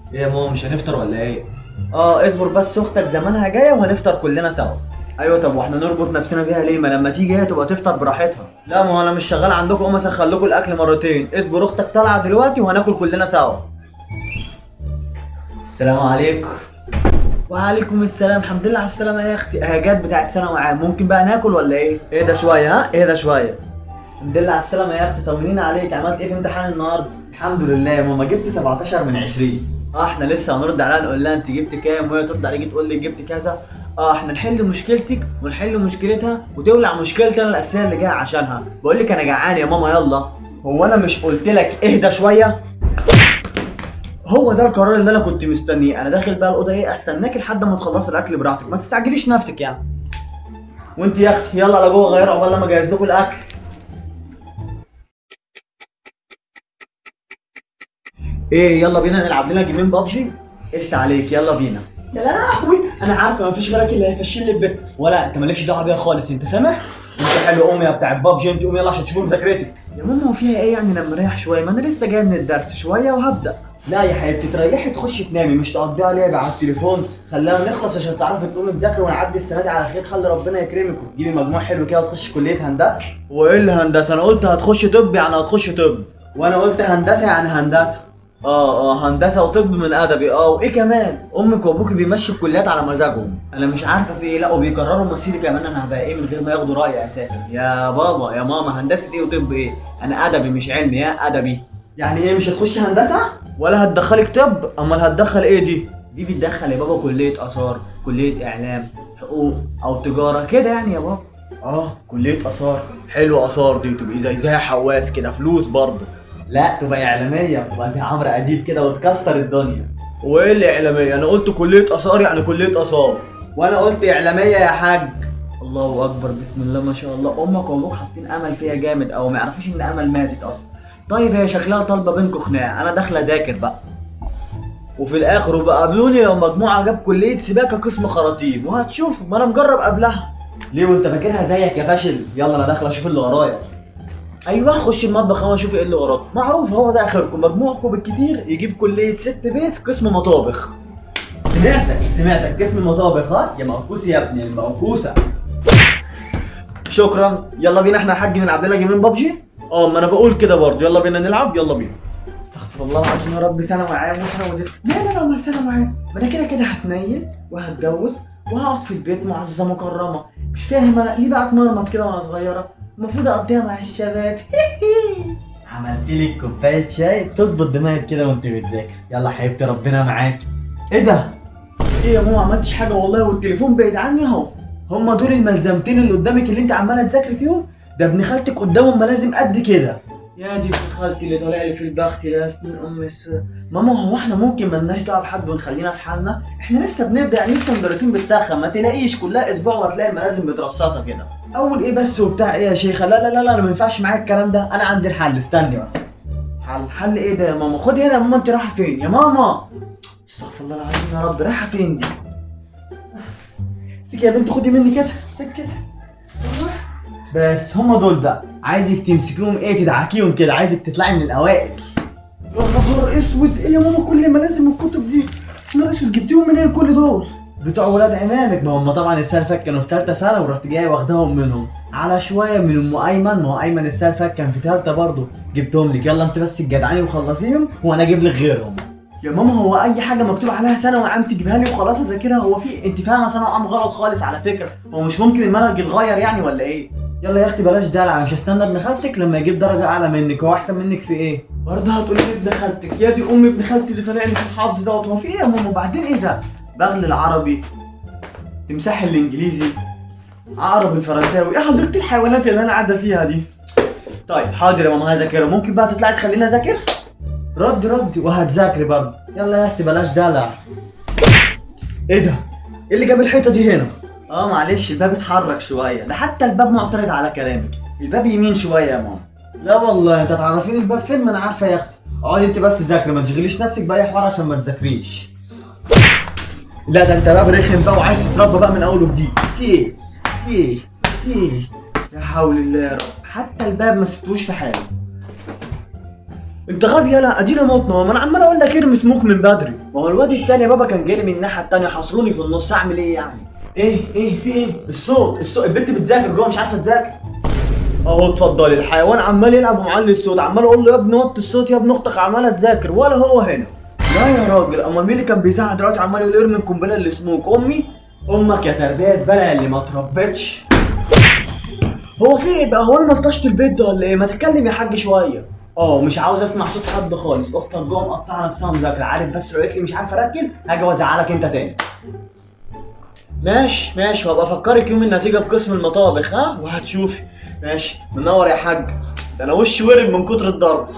ايه يا ماما مش هنفطر ولا ايه؟ اه اصبر بس اختك زمانها جايه وهنفطر كلنا سوا ايوه طب واحنا نربط نفسنا بيها ليه؟ ما لما تيجي هي تبقى تفطر براحتها لا ما هو انا مش شغال عندكم اقوم اسخن لكم الاكل مرتين اصبر اختك طالعه دلوقتي وهناكل كلنا سوا السلام عليكم وعليكم السلام الحمد لله على السلامه يا اختي اهجات بتاعت ثانوي عام ممكن بقى ناكل ولا ايه؟ ايه ده شويه ها؟ ايه ده شويه الحمد لله على السلامه يا اختي طمنينا عليك عملت ايه في امتحان النهارده؟ الحمد لله يا ماما جبت 17 من 20 اه احنا لسه هنرد عليها نقول لها انت جبت كام وهي ترد عليك تقول لي جبت كذا اه احنا نحل مشكلتك ونحل مشكلتها وتولع مشكلتي انا الاساسيه اللي جايه عشانها بقول لك انا جعان يا ماما يلا هو انا مش قلت لك اهدى شويه هو ده القرار اللي انا كنت مستنيه انا داخل بقى الاوضه ايه استناك لحد ما تخلصي الاكل براحتك ما تستعجليش نفسك يعني وانت يا اختي يلا على جوه غيروا عقبال لما اجهز لكم الاكل ايه يلا بينا نلعب لنا جيمين بابجي قشطة عليك يلا بينا يا لهوي انا عارفه مفيش غيرك اللي هيفشلني البيت ولا انت مالكش دعوه بيها خالص انت سامع انت حلو قوم يا بتاع البابجي انت قوم يلا عشان تشوفوا مذاكرتك يا ماما هو فيها ايه يعني لما اريح شويه ما انا لسه جاي من الدرس شويه وهبدا لا يا حبيبتي تريحي تخشي تنامي مش تقضيها لعب على التليفون خلينا نخلص عشان تعرفي تقومي تذاكري ونعدي السنه دي على خير خلي ربنا يكرمك وتجيبي مجموع حلو كده وتخشي كليه هندسه وايه الهندسه انا قلت هتخش طب يعني هتخش طب وانا قلت هندسه يعني هندسه اه اه هندسه وطب من ادبي اه وايه كمان امك وابوك بيمشوا الكليات على مزاجهم انا مش عارفه في ايه لا وبيكرروا مصيري كمان انا هبقى ايه من غير ما ياخدوا رايي اساسا يا بابا يا ماما هندسه ايه وطب ايه انا ادبي مش علمي يا ادبي يعني ايه مش هتخشي هندسه ولا هتدخلك طب امال هتدخل ايه دي دي بتدخل يا بابا كليه اثار كليه اعلام حقوق او تجاره كده يعني يا بابا اه كليه اثار حلو اثار دي تبقي زي زي حواس كده فلوس برضه لا تبقى اعلاميه تبقى زي عمرو اديب كده وتكسر الدنيا وايه اللي اعلاميه انا قلت كليه اثار يعني كليه اثار وانا قلت اعلاميه يا حاج الله اكبر بسم الله ما شاء الله امك وابوك حاطين امل فيها جامد او ما يعرفوش ان امل ماتت اصلا طيب هي شكلها طالبه بينكم خناقه انا داخله اذاكر بقى وفي الاخر وبقى قابلوني لو مجموعه جاب كليه سباكه قسم خراطيم وهتشوف ما انا مجرب قبلها ليه وانت فاكرها زيك يا فاشل يلا انا داخل اشوف اللي ورايا ايوه خش المطبخ اهو اشوف ايه اللي وراكم معروف هو ده اخركم مجموعكم بالكتير يجيب كليه ست بيت قسم مطابخ سمعتك سمعتك قسم مطابخ ها يا موكوس يا ابني الموكوسه شكرا يلا بينا احنا يا حاج نلعب لنا جيمين بابجي اه ما انا بقول كده برضه يلا بينا نلعب يلا بينا استغفر الله العظيم يا رب سنه معايا وسنه وزيت لا لا لا امال سنه معايا ما انا كده كده هتنيل وهتجوز وهقعد في البيت معززه مكرمه مش فاهم انا ليه بقى اتمرمط كده وانا صغيره المفروض اقضيها مع الشباب عملت لك كوبايه شاي تظبط دماغك كده وانت بتذاكر يلا حبيبتي ربنا معاك ايه ده ايه يا ماما ما عملتش حاجه والله والتليفون بعيد عني اهو هما دول الملزمتين اللي قدامك اللي انت عماله تذاكري فيهم ده ابن خالتك قدامهم ملازم قد كده يا دي ابن خالتي اللي طالع لي في البخت يا سنين ام الس ماما هو احنا ممكن ملناش دعوه بحد ونخلينا في حالنا احنا لسه بنبدا يعني لسه مدرسين بتسخن ما تلاقيش كلها اسبوع وهتلاقي الملازم مترصصه كده اول ايه بس وبتاع ايه يا شيخه لا لا لا لا أنا ما ينفعش معايا الكلام ده انا عندي الحل استني بس حل حل ايه ده يا ماما خدي هنا يا ماما انت رايحه فين يا ماما استغفر الله العظيم يا رب رايحه فين دي امسكي يا بنت خدي مني كده امسك كده بس هم دول بقى عايزك تمسكيهم ايه تدعكيهم كده عايزك تطلعي من الاوائل يا نهار اسود ايه يا ماما كل ملازم الكتب دي نهار اسود جبتيهم منين كل دول بتوع ولاد عمامك ما هم طبعا السنه اللي فاتت كانوا في ثالثه سنه ورحت جاي واخداهم منهم على شويه من ام ايمن ما هو ايمن السنه اللي فاتت كان في ثالثه برضه جبتهم لك يلا انت بس تجدعني وخلصيهم وانا اجيب لك غيرهم يا ماما هو اي حاجه مكتوب عليها ثانوي عام تجيبها لي وخلاص اذاكرها هو في انت فاهمه ثانوي عام غلط خالص على فكره هو مش ممكن المنهج يتغير يعني ولا ايه يلا يا اختي بلاش دلع مش هستنى ابن خالتك لما يجيب درجه اعلى منك هو احسن منك في ايه برضه هتقولي لي ابن خالتك يا دي ام ابن خالتي اللي طالع لي في الحظ دوت هو في ايه يا ماما وبعدين ايه ده بغل العربي تمساح الانجليزي عقرب الفرنساوي ايه حضرتك الحيوانات اللي انا قاعده فيها دي طيب حاضر يا ماما هذاكرها ممكن بقى تطلعي تخليني اذاكر رد رد وهتذاكري برضه يلا يا اختي بلاش دلع ايه ده ايه اللي جاب الحيطه دي هنا اه معلش الباب اتحرك شويه ده حتى الباب معترض على كلامك الباب يمين شويه يا ماما لا والله انت تعرفين الباب فين ما انا عارفه يا اختي اقعدي انت بس ذاكري ما تشغليش نفسك باي حوار عشان ما تذاكريش لا ده انت باب رخم بقى وعايز تتربى بقى من اول وجديد في ايه في ايه في ايه يا حول الله يا رب حتى الباب ما سبتوش في حاله انت غبي يلا ادينا موتنا ما انا عمال اقول لك ارمي سموك من بدري ما هو الواد التاني يا بابا كان جاي لي من الناحيه التانيه حصروني في النص اعمل ايه يعني ايه ايه في ايه الصوت الصوت البنت بتذاكر جوه مش عارفه تذاكر اهو اتفضلي الحيوان عمال يلعب ومعلي الصوت عمال اقول له يا ابني وطي الصوت يا ابن اختك عماله تذاكر ولا هو هنا لا يا راجل امال مين اللي كان بيزعق دلوقتي عمال يقول ارمي القنبله اللي سموك امي امك يا تربيه زباله اللي ما تربتش هو في ايه بقى هو انا ملطشت البيت ده ولا ايه ما تتكلم يا حاج شويه اه مش عاوز اسمع صوت حد خالص اختك جوه مقطعه نفسها مذاكره عارف بس لو قالت لي مش عارف اركز هاجي وازعلك انت تاني ماشي ماشي وابقى افكرك يوم النتيجه بقسم المطابخ ها وهتشوفي ماشي منور يا حاج ده انا وشي ورم من كتر الضرب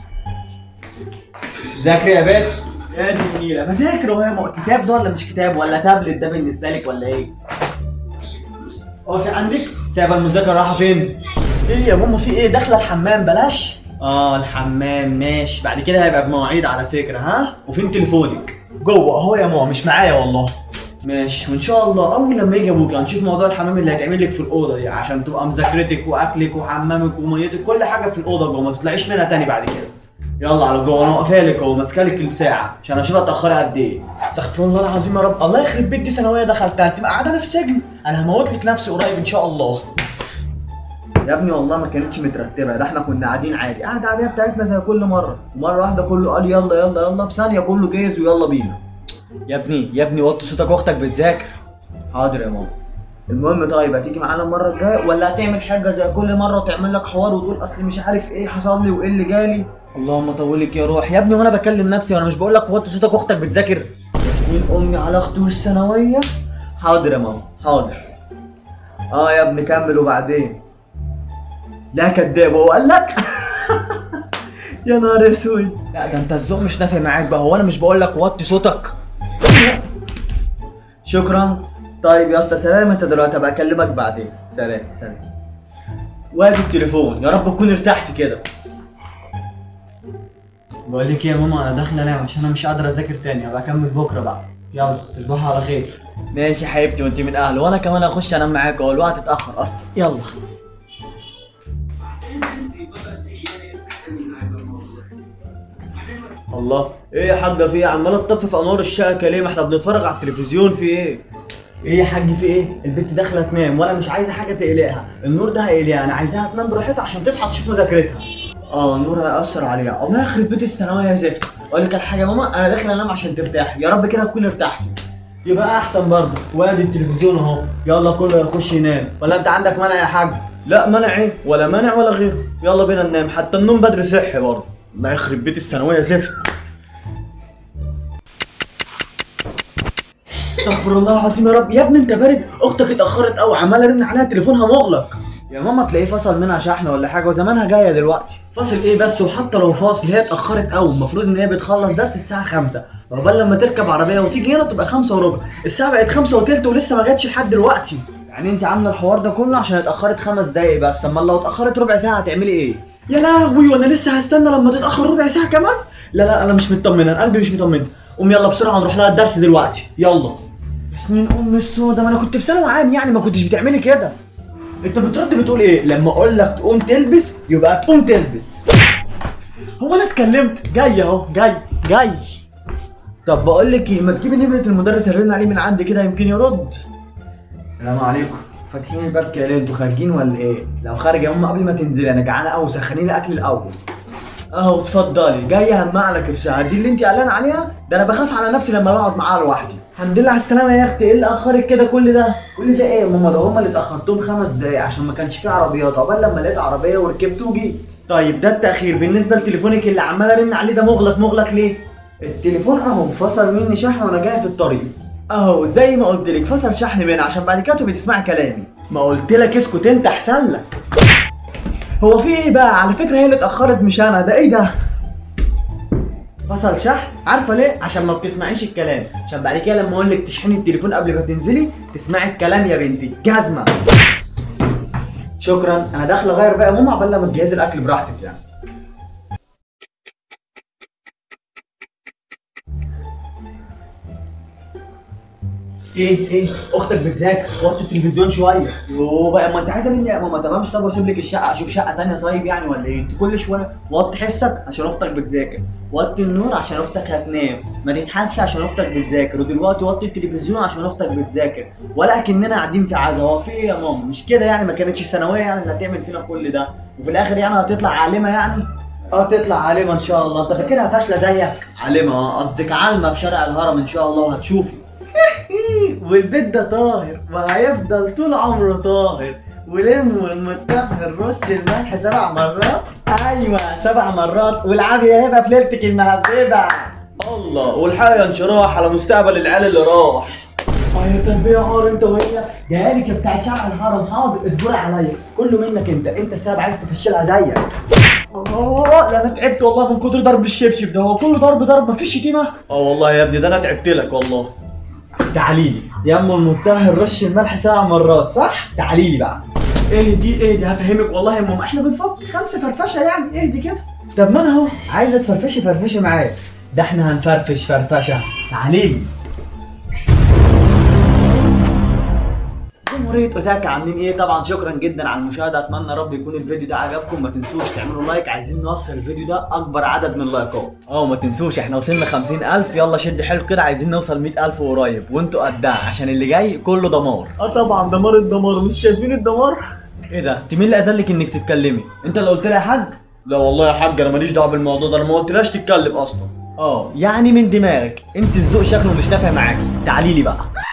ذاكري يا بنت يا دي النيله بذاكر اهو يا ماما كتاب ده ولا مش كتاب ولا تابلت ده بالنسبه لك ولا ايه؟ اه في عندك؟ سايبه المذاكره رايحه فين؟ ايه يا ماما في ايه؟ داخله الحمام بلاش؟ اه الحمام ماشي بعد كده هيبقى بمواعيد على فكره ها؟ وفين تليفونك؟ جوه اهو يا ماما مش معايا والله ماشي وان شاء الله اول لما يجي ابوك هنشوف موضوع الحمام اللي هيتعمل لك في الاوضه دي عشان تبقى مذاكرتك واكلك وحمامك وميتك كل حاجه في الاوضه جوه ما تطلعيش منها تاني بعد كده يلا على جوه انا واقفه لك اهو ماسكه لك الساعه عشان اشوفها اتاخري قد ايه استغفر الله العظيم يا رب الله يخرب بيت دي ثانويه دخلتها تبقى قاعده انا في سجن انا هموت لك نفسي قريب ان شاء الله يا ابني والله ما كانتش مترتبه ده احنا كنا قاعدين عادي قاعده عاديه بتاعتنا زي كل مره ومره واحده كله قال يلا يلا يلا في ثانيه كله جاهز ويلا بينا يا ابني يا ابني وطي صوتك واختك بتذاكر حاضر يا ماما المهم طيب هتيجي معانا المره الجايه ولا هتعمل حاجه زي كل مره وتعمل لك حوار وتقول اصل مش عارف ايه حصل لي وايه اللي جالي اللهم طولك يا روح يا ابني وانا بكلم نفسي وانا مش بقول لك وطي صوتك واختك بتذاكر ياسمين امي على اختي والثانويه حاضر يا ماما حاضر اه يا ابني كمل وبعدين لا كداب هو قال لك يا نهار اسود لا ده انت الذوق مش نافع معاك بقى هو انا مش بقول لك وطي صوتك شكرا طيب يا اسطى سلام انت دلوقتي هبقى اكلمك بعدين سلام سلام وادي التليفون يا رب تكون ارتحت كده بقول لك إيه يا ماما انا داخل انام عشان انا مش قادر اذاكر تاني هبقى اكمل بكره بقى يلا تصبحوا على خير ماشي يا حبيبتي وانت من اهل وانا كمان اخش انام معاك اهو الوقت اتاخر اصلا يلا الله ايه يا حاجه في ايه عماله تطفي انوار الشقه ليه ما احنا بنتفرج على التلفزيون في ايه ايه يا حاج في ايه البنت داخله تنام وانا مش عايزه حاجه تقلقها النور ده هيقلقها انا عايزاها تنام براحتها عشان تصحى تشوف مذاكرتها اه النور هيأثر عليها الله يخرب بيت الثانويه يا زفت اقول لك على حاجه يا ماما انا داخل انام عشان ترتاحي يا رب كده تكون ارتحتي يبقى احسن برضه وادي التلفزيون اهو يلا كله يخش ينام ولا انت عندك منع يا حاج لا منع ايه ولا منع ولا غيره يلا بينا ننام حتى النوم بدري صحي برضه الله يخرب بيت الثانويه زفت استغفر الله العظيم يا رب يا ابني انت بارد اختك اتاخرت قوي عمال ارن عليها تليفونها مغلق يا ماما تلاقيه فصل منها شحن ولا حاجه وزمانها جايه دلوقتي فاصل ايه بس وحتى لو فاصل هي اتاخرت قوي المفروض ان هي بتخلص درس الساعه 5 عقبال لما تركب عربيه وتيجي هنا تبقى 5 وربع الساعه بقت 5 وتلت ولسه ما جاتش لحد دلوقتي يعني انت عامله الحوار ده كله عشان اتاخرت خمس دقايق بس امال لو اتاخرت ربع ساعه هتعملي ايه يا لهوي وانا لسه هستنى لما تتاخر ربع ساعه كمان لا لا انا مش مطمنه انا قلبي مش مطمن قوم يلا بسرعه نروح لها الدرس دلوقتي يلا سنين ام السودا ما انا كنت في ثانوي عام يعني ما كنتش بتعملي كده انت بترد بتقول ايه لما اقول لك تقوم تلبس يبقى تقوم تلبس هو انا اتكلمت جاي اهو جاي جاي طب بقول لك ايه ما تجيبي نمره المدرس اللي رن عليه من عندي كده يمكن يرد السلام عليكم فاتحين الباب كده ليه انتوا خارجين ولا ايه لو خارج يا ماما قبل ما تنزلي انا جعانه قوي سخني لي اكل الاول اهو اتفضلي جايه همها على كرشها دي اللي انت قلقانه عليها ده انا بخاف على نفسي لما بقعد معاها لوحدي الحمد لله على السلامه يا اختي ايه اللي اخرك كده كل ده كل ده ايه يا ماما ده هما اللي اتاخرتهم خمس دقايق عشان ما كانش في عربيات عقبال لما لقيت عربيه وركبت وجيت طيب ده التاخير بالنسبه لتليفونك اللي عمال ارن عليه ده مغلق مغلق ليه التليفون اهو فصل مني شحن وانا جاي في الطريق اهو زي ما قلت لك فصل شحن مني عشان بعد كده تبقي تسمعي كلامي ما قلت لك اسكت انت احسن لك هو في ايه بقى على فكره هي اللي اتاخرت مش انا ده ايه ده فصل شحن عارفه ليه عشان ما بتسمعيش الكلام عشان بعد كده لما اقول لك تشحني التليفون قبل ما تنزلي تسمعي الكلام يا بنتي جزمه شكرا انا داخل اغير بقى يا ماما عقبال لما تجهزي الاكل براحتك يعني ايه ايه اختك بتذاكر وطي التلفزيون شويه يوه بقى ما انت عايزه مني يا ماما تمام طب واسيب لك الشقه اشوف شقه تانية طيب يعني ولا ايه انت كل شويه وطي حسك عشان اختك بتذاكر وطي النور عشان اختك هتنام ما تضحكش عشان اختك بتذاكر ودلوقتي وطي التلفزيون عشان اختك بتذاكر ولا اكننا قاعدين في عزا هو في ايه يا ماما مش كده يعني ما كانتش ثانويه يعني اللي هتعمل فينا كل ده وفي الاخر يعني هتطلع عالمه يعني اه تطلع عالمه ان شاء الله انت فاكرها فاشله زيك عالمه اه قصدك عالمه في شارع الهرم ان شاء الله وهتشوفي والبيت ده طاهر وهيفضل طول عمره طاهر ولم المتطهر رش الملح سبع مرات ايوه سبع مرات والعادي يا هبه في ليلتك المهببه الله والحقيقه انشراح على مستقبل العيال اللي راح اه يا تربيه عار انت وهي جايلك بتاعت شارع الهرم حاضر اصبري عليا كله منك انت انت السبب عايز تفشلها زيك اه لا انا تعبت والله من كتر ضرب الشبشب ده هو كله ضرب ضرب مفيش شتيمه اه والله يا ابني ده انا تعبت لك والله تعالي لي يا ام المتطهر رش الملح سبع مرات صح تعالي لي بقى ايه دي ايه دي هفهمك والله يا ماما احنا بنفك خمسه فرفشه يعني ايه دي كده طب ما انا اهو عايزه تفرفشي فرفشي معايا ده احنا هنفرفش فرفشه تعالي لي جمهورية اوتاكا عاملين ايه طبعا شكرا جدا على المشاهده اتمنى رب يكون الفيديو ده عجبكم ما تنسوش تعملوا لايك عايزين نوصل الفيديو ده اكبر عدد من اللايكات اه ما تنسوش احنا وصلنا 50000 يلا شد حيل كده عايزين نوصل 100000 قريب وانتوا قدها عشان اللي جاي كله دمار اه طبعا دمار الدمار مش شايفين الدمار ايه ده انت مين اللي اذلك انك تتكلمي انت اللي قلت لي يا حاج لا والله يا حاج انا ماليش دعوه بالموضوع ده انا ما قلتلاش تتكلم اصلا اه يعني من دماغك انت الذوق شكله مش نافع معاكي تعالي لي بقى